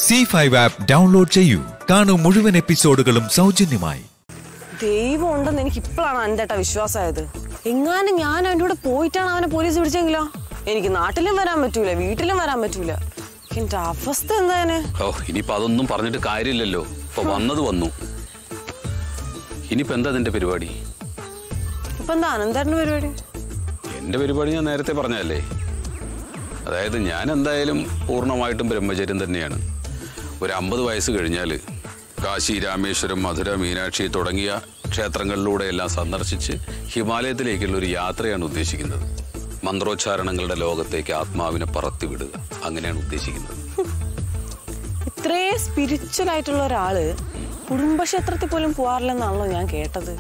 C five app download ചെയ്യൂ കാണൂ മുഴുവൻ എപ്പിസോഡുകളും സൗജന്യമായി ദൈവം ഉണ്ടെന്ന് എനിക്ക് ഇപ്പോഴാണ് അന്തേട്ട വിശ്വാസമായത് എങ്ങാനും ഞാൻ അവൻ്റെ കൂടെ പോയിട്ടാണ് അവനെ പോലീസ് പിടിച്ചെങ്കിലോ എനിക്ക് നാട്ടിലും വരാൻ പറ്റൂല വീട്ടിലും വരാൻ പറ്റൂല എന്റെ അവസ്ഥ എന്താണ് ഓ ഇനിയിപ്പോ അതൊന്നും പറഞ്ഞിട്ട് കാര്യമില്ലല്ലോ ഇപ്പൊ വന്നത് വന്നു ഇനിയിപ്പോ എന്താ നിന്റെ പരിപാടി ഇപ്പൊ എന്താ അനന്തേട്ടന്റെ പരിപാടി എന്റെ പരിപാടി ഞാൻ നേരത്തെ പറഞ്ഞല്ലേ അതായത് ഞാൻ എന്തായാലും പൂർണ്ണമായിട്ടും ബ്രഹ്മചര്യം തന്നെയാണ് ഒരു അമ്പത് വയസ്സ് കഴിഞ്ഞാൽ കാശി രാമേശ്വരം മധുര മീനാക്ഷി തുടങ്ങിയ ക്ഷേത്രങ്ങളിലൂടെ എല്ലാം സന്ദർശിച്ച് ഹിമാലയത്തിലേക്കുള്ള ഒരു യാത്രയാണ് ഉദ്ദേശിക്കുന്നത് മന്ത്രോച്ചാരണങ്ങളുടെ ലോകത്തേക്ക് ആത്മാവിനെ പറത്തിവിടുക അങ്ങനെയാണ് ഉദ്ദേശിക്കുന്നത് ഇത്രേ സ്പിരിച്വൽ ആയിട്ടുള്ള ഒരാള് കുടുംബക്ഷേത്രത്തിൽ പോലും പോവാറില്ലെന്നാണല്ലോ ഞാൻ കേട്ടത്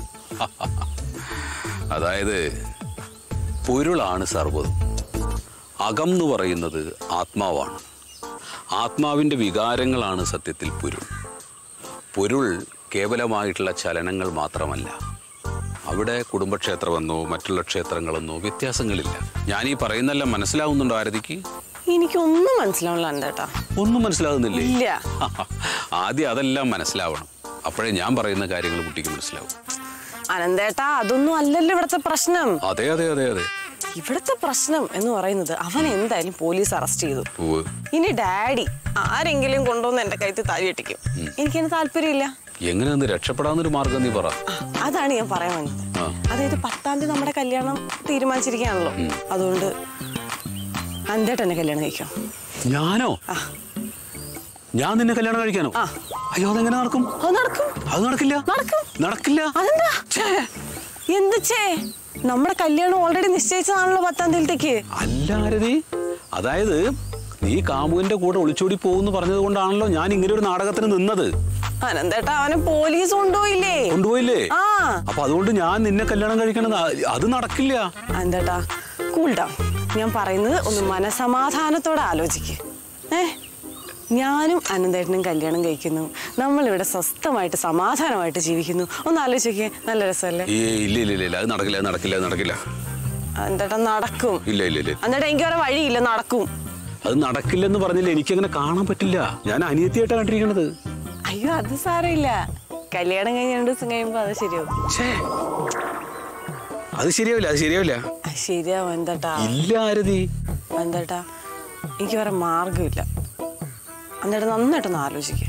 അതായത് പൊരുളാണ് സർവ്വതും അകം എന്ന് പറയുന്നത് ആത്മാവാണ് ആത്മാവിൻ്റെ വികാരങ്ങളാണ് സത്യത്തിൽ പൊരുൾ പൊരുൾ കേവലമായിട്ടുള്ള ചലനങ്ങൾ മാത്രമല്ല അവിടെ കുടുംബക്ഷേത്രമെന്നോ മറ്റുള്ള ക്ഷേത്രങ്ങളെന്നോ വ്യത്യാസങ്ങളില്ല ഞാൻ ഈ പറയുന്നെല്ലാം മനസ്സിലാവുന്നുണ്ടോ ആരതിക്ക് എനിക്കൊന്നും മനസ്സിലാവില്ല അന്തേട്ടാ ഒന്നും മനസ്സിലാകുന്നില്ലേ ഇല്ല ആദ്യം അതെല്ലാം മനസ്സിലാവണം അപ്പോഴേ ഞാൻ പറയുന്ന കാര്യങ്ങൾ കുട്ടിക്ക് മനസ്സിലാവും അനന്തേട്ടാ അതൊന്നും അല്ലല്ലോ ഇവിടുത്തെ പ്രശ്നം അതെ അതെ അതെ അതെ ഇവിടുത്തെ പ്രശ്നം എന്ന് പറയുന്നത് അവൻ എന്തായാലും പോലീസ് അറസ്റ്റ് ചെയ്തു ഉവ്വ്. ഇനി ഡാഡി ആരെങ്കിലും കൊണ്ടുവന്ന് എന്റെ കഴുത്തിൽ താഴെ ഇട്ടിക്കും എനിക്കതിന് താല്പര്യമില്ല എങ്ങനെയൊന്ന് രക്ഷപ്പെടാവുന്നൊരു മാർഗം നീ പറ ആ, അതാണ് ഞാൻ പറയാൻ വന്നത് ആ. അതായത് പത്താം തീയതി നമ്മുടെ കല്യാണം തീരുമാനിച്ചിരിക്കുകയാണല്ലോ അതുകൊണ്ട് അന്തേട്ട് എന്നെ കല്യാണം കഴിക്കാം ഞാനോ ആ. ഞാൻ നിന്നെ കല്യാണം കഴിക്കാനോ ആ. അയ്യോ അതെങ്ങനെ നടക്കും അത് നടക്കും അത് നടക്കില്ല നടക്കും. നടക്കില്ല അതെന്താ എന്ത് ചേ നമ്മുടെ കല്യാണം ഓൾറെഡി നിശ്ചയിച്ചതാണല്ലോ പത്താം തീയതിയിലേക്ക് അല്ല ആരതി അതായത് നീ കാമുവിന്റെ കൂടെ ഒളിച്ചോടി പോകുന്നു പറഞ്ഞത് കൊണ്ടാണല്ലോ ഞാൻ ഇങ്ങനെ ഒരു നാടകത്തിന് നിന്നത് അനന്തേട്ടാ അവനെ പോലീസ് കൊണ്ടുപോയില്ലേ കൊണ്ടുപോയില്ലേ ആ അപ്പൊ അതുകൊണ്ട് ഞാൻ നിന്നെ കല്യാണം കഴിക്കണം അത് നടക്കില്ല അന്തേട്ടാ കൂൾ ഡൗൺ ഞാൻ പറയുന്നത് ഒന്ന് മനസമാധാനത്തോടെ ആലോചിക്ക് ഏ ഞാനും അനന്തേട്ടനും കല്യാണം കഴിക്കുന്നു നമ്മളിവിടെ സ്വസ്ഥമായിട്ട് സമാധാനമായിട്ട് ജീവിക്കുന്നു ഒന്ന് ആലോചിക്കേ നല്ല രസമല്ലേ ഏ ഇല്ല ഇല്ല ഇല്ല ഇല്ല അത് നടക്കില്ല അത് നടക്കില്ല അത് നടക്കില്ല അന്തേട്ടാ നടക്കും ഇല്ല ഇല്ല ഇല്ല അന്തേട്ടാ എനിക്ക് വേറെ വഴിയില്ല നടക്കും അത് നടക്കില്ലെന്ന് പറഞ്ഞില്ല എനിക്കങ്ങനെ കാണാൻ പറ്റില്ല ഞാൻ അനിയത്തിയായിട്ടാണ് കണ്ടിരിക്കണത് അയ്യോ അത് സാരമില്ല കല്യാണം കഴിഞ്ഞ് രണ്ടു ദിവസം കഴിയുമ്പോ അത് ശരിയാവും ഛേ. അത് ശരിയാവില്ല അത് ശരിയാവില്ല അത് ശരിയാവും എന്തേട്ടാ ഇല്ല ആരതി എന്തേട്ടാ എനിക്ക് വേറെ മാർഗമില്ല എന്നിട്ട് നന്നായിട്ടൊന്ന് ആലോചിക്കുക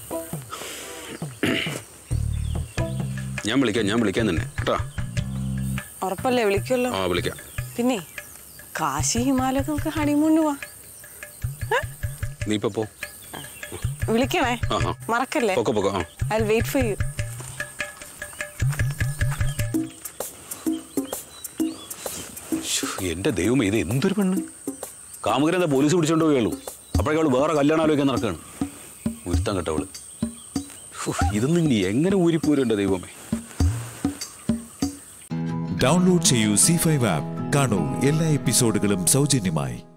ഞാൻ വിളിക്കാം ഞാൻ വിളിക്കാൻ തന്നെ കേട്ടോ ഉറപ്പല്ലേ വിളിക്കുമല്ലോ ആ വിളിക്കാം പിന്നെ കാശി ഹിമാലയൊക്കെ നമുക്ക് ഹണിമൂണിന് പോവാ നീ ഇപ്പൊ പോ വിളിക്കണേ ആ ആ മറക്കല്ലേ പൊക്കോ പൊക്കോ ആ ഐ വെയിറ്റ് ഫോർ യു ശ്ശോ, എന്റെ ദൈവം ഇത് എന്തൊരു പെണ്ണ് കാമുകരെ എന്താ പോലീസ് പിടിച്ചോണ്ട് പോയുള്ളൂ അപ്പോഴേക്കും അവള് വേറെ കല്യാണം ആലോചിക്കാൻ നടക്കാണ് ഉരുത്തം കേട്ടവള് ഹോ, ഇതൊന്നും ഇനി എങ്ങനെ ഊരിപ്പോരും എന്റെ ദൈവമേ ഡൗൺലോഡ് ചെയ്യൂ സി ഫൈവ് ആപ്പ് കാണൂ എല്ലാ എപ്പിസോഡുകളും സൗജന്യമായി